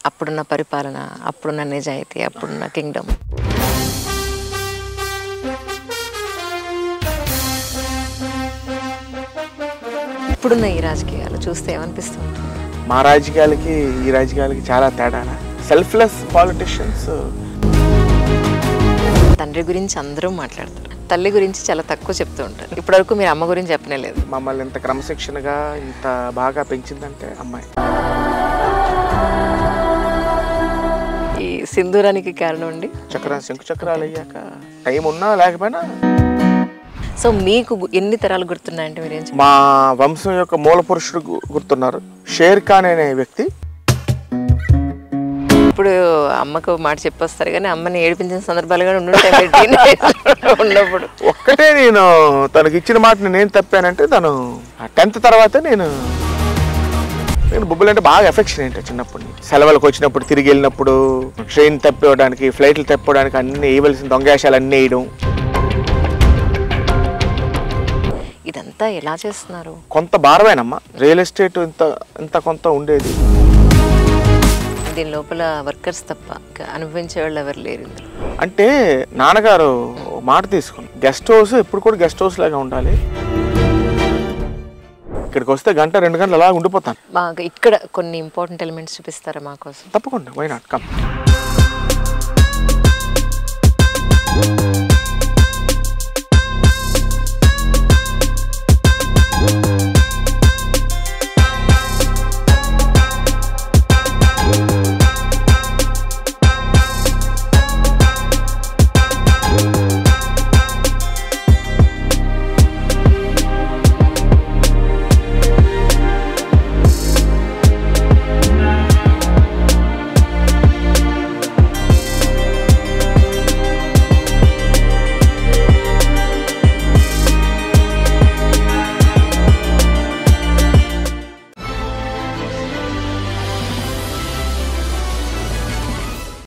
అప్పుడున్న పరిపాలన అప్పుడున్న నిజాయితీ అప్పుడున్న కింగ్డమ్ ఇప్పుడున్న ఈ రాజకీయాలు చూస్తే ఏమనిపిస్తుంది మా రాజకీయాలకి ఈ రాజకీయాలకి చాలా తేడా సెల్ఫ్లెస్ పాలిటిషియన్స్ తండ్రి గురించి అందరూ మాట్లాడతారు తల్లి గురించి చాలా తక్కువ చెప్తూ ఉంటారు ఇప్పటివరకు మీరు అమ్మ గురించి చెప్పనే లేదు మమ్మల్ని ఇంత క్రమశిక్షణగా ఇంత బాగా పెంచిందంటే అమ్మాయి ఈ సింధూరానికి కారణం అండి చక్ర శంకు చక్రాలు అయ్యాక టైం ఉన్నా లేకపోయినా సో మీకు గు- ఎన్ని తరాలు గుర్తున్నాయంటే మీరు ఏం చెప్తారు? మా వంశం యొక్క మూల పురుషుడు గు- గుర్తున్నారు షేర్ ఖాన్ అనే వ్యక్తి ఇప్పుడు అమ్మకు మాట చెప్పొస్తారు కానీ అమ్మని ఏడిపించిన సందర్భాలు కూడా ఉండుంటాయి మీరు teenage లో ఉన్నప్పుడు ఒక్కటే నేను తనకి ఇచ్చిన మాట నేను తప్పానంటే తను టెన్త్ తర్వాతే నేను నేను బుబ్బులు అంటే బాగా ఎఫెక్షన్ ఏంటి చిన్నప్పటి నుంచి సెలవులకు వచ్చినప్పుడు తిరిగి వెళ్ళినప్పుడు ట్రైన్ తప్పివ్వడానికి ఫ్లైట్లు తప్పివ్వడానికి అన్ని వేయవలసిన దొంగేషాలు అన్నీ వేయడం ఇదంతా ఎలా చేస్తున్నారు కొంత భారమేనమ్మా రియల్ ఎస్టేట్ ఇంత ఇంత కొంత ఉండేది దీని లోపల వర్కర్స్ తప్ప ఇంకా అనుభవించే వాళ్ళు ఎవరు లేరు ఇందులో అంటే నాన్నగారు ఓ మాట తీసుకుని గెస్ట్ హౌస్ ఎప్పుడు కూడా గెస్ట్ హౌస్ లాగా ఉండాలి ఇక్కడికి వస్తే గంట రెండు గంటలు అలా ఉండిపోతాను మాకు ఇక్కడ కొన్ని ఇంపార్టెంట్ ఎలిమెంట్స్ చూపిస్తారా మా కోసం తప్పకుండా వై నాట్ కమ్